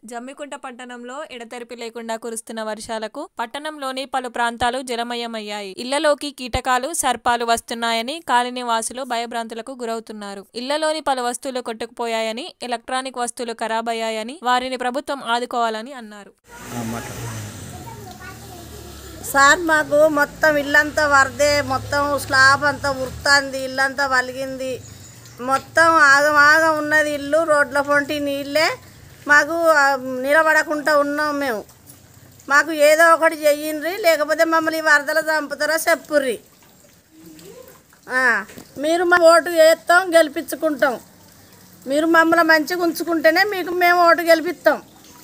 జమ్మికుంట పట్టణంలో ఎడతెరిపి లేకుండా కురుస్తున్న వర్షాలకు పట్టణంలోని పలు ప్రాంతాలు జలమయమయ్యాయి ఇళ్లలోకి కీటకాలు సర్పాలు వస్తున్నాయని కాలనీ వాసులు భయభ్రాంతులకు గురవుతున్నారు ఇళ్లలోని పలు వస్తువులు కొట్టుకుపోయాయని ఎలక్ట్రానిక్ వస్తువులు ఖరాబయ్యాయని వారిని ప్రభుత్వం ఆదుకోవాలని అన్నారు సార్ మాకు మొత్తం ఇల్లంతా వరదే మొత్తం స్లాబ్ అంతా ఉరుకుతుంది ఇల్లంతా వలిగింది మొత్తం ఆగం ఆగం ఉన్నది ఇల్లు రోడ్ల పొంటి నీళ్ళే మాకు ఆ, నిలబడకుండా ఉన్నాం మేము మాకు ఏదో ఒకటి చెయ్యండ్రి లేకపోతే మమ్మల్ని ఈ వరదలు చంపుతారా చెప్పుర్రి ఆ, మీరు మా ఓటు వేస్తాం గెలిపించుకుంటాం మీరు మమ్మల్ని మంచిగా ఉంచుకుంటేనే మీకు మేము ఓటు గెలిపిస్తాం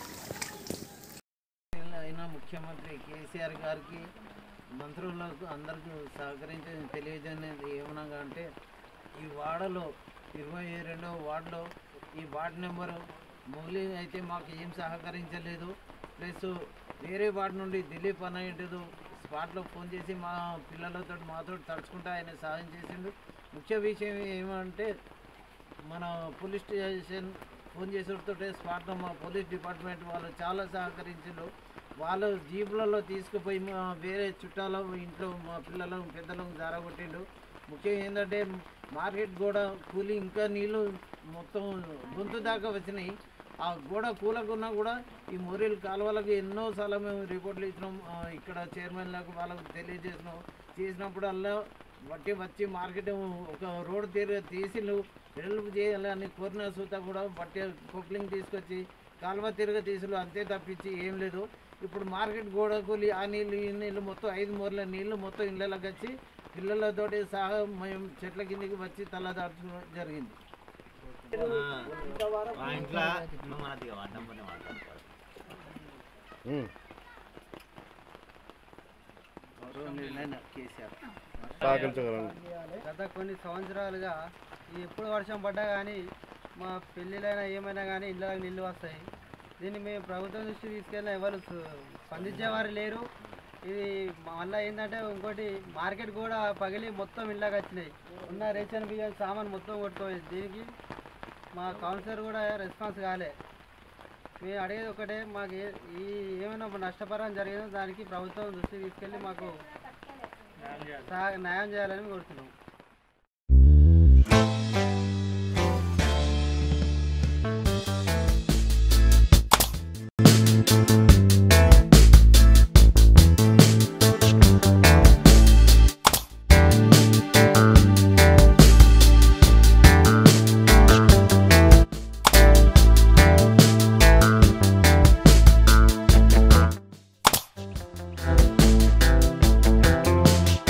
అయిన ముఖ్యమంత్రి కేసీఆర్ గారికి మంత్రులకు అందరికీ సహకరించి తెలియజేయనేది ఏమనగా అంటే ఈ వాడలో ఇరవై రెండవ వార్డులో ఈ వార్డు నెంబరు మూలి అయితే మాకు ఏం సహకరించలేదు ప్లస్ వేరే వార్డు నుండి దిలీప్ అన్నయ్యడు స్పాట్లో ఫోన్ చేసి మా పిల్లలతో మాతో తడుచుకుంటూ ఆయన సహాయం చేసిండు ముఖ్య విషయం ఏమంటే మన పోలీస్ స్టేషన్ ఫోన్ చేసేటతో స్పాట్లో మా పోలీస్ డిపార్ట్మెంట్ వాళ్ళు చాలా సహకరించారు వాళ్ళు జీపులలో తీసుకుపోయి మా వేరే చుట్టాల ఇంట్లో మా పిల్లలను పెద్దలను జారగొట్టిండు ముఖ్యం ఏంటంటే మార్కెట్ గోడ కూలి ఇంకా నీళ్ళు మొత్తం గొంతు దాకా వచ్చినాయి ఆ గోడ కూలకున్నా కూడా ఈ మొరీలు కాలువలకు ఎన్నోసార్లు మేము రిపోర్ట్లు ఇచ్చినాం ఆ, ఇక్కడ చైర్మన్లకు వాళ్ళకు తెలియజేసినాం చేసినప్పుడల్లా బట్టి వచ్చి మార్కెట్ ఒక రోడ్ తీరు తీసి హెల్ప్ చేయాలని కోరిన సూత కూడా బట్టి కొప్లింగ్ తీసుకొచ్చి కాలువ తిరగ తీసులు అంతే తప్పించి ఏం లేదు ఇప్పుడు మార్కెట్ గోడ కూలి ఆ నీళ్ళు ఈ నీళ్ళు మొత్తం ఐదు మూరల నీళ్ళు మొత్తం ఇళ్ళకి వచ్చి పిల్లలతోటి సహా మేము చెట్ల కిందకి వచ్చి తలదార్చడం జరిగింది మా ఇంట్లో మనది వాడడం పని వాడతాం కేసీఆర్ గత కొన్ని సంవత్సరాలుగా ఈ ఎప్పుడు వర్షం పడ్డా కానీ మా పెళ్ళిళ్ళైనా ఏమైనా కానీ ఇళ్ళకి నీళ్ళు వస్తాయి దీన్ని మేము ప్రభుత్వం దృష్టి తీసుకెళ్ళిన ఎవరు సు- స్పందించేవారు లేరు ఇది మళ్ళీ ఏంటంటే ఇంకోటి మార్కెట్ కూడా పగిలి మొత్తం ఇళ్ళకి వచ్చినాయి ఉన్న రేషన్ బియ్యం సామాన్ మొత్తం కొట్టుకోలేదు దీనికి మా కౌన్సిలర్ కూడా రెస్పాన్స్ కాలే మేము అడిగేది ఒకటే మాకు ఏ- ఈ ఏమైనా నష్టపరం జరిగిందో దానికి ప్రభుత్వం దృష్టి తీసుకెళ్ళి మాకు సహా- న్యాయం చేయాలని కోరుతున్నాం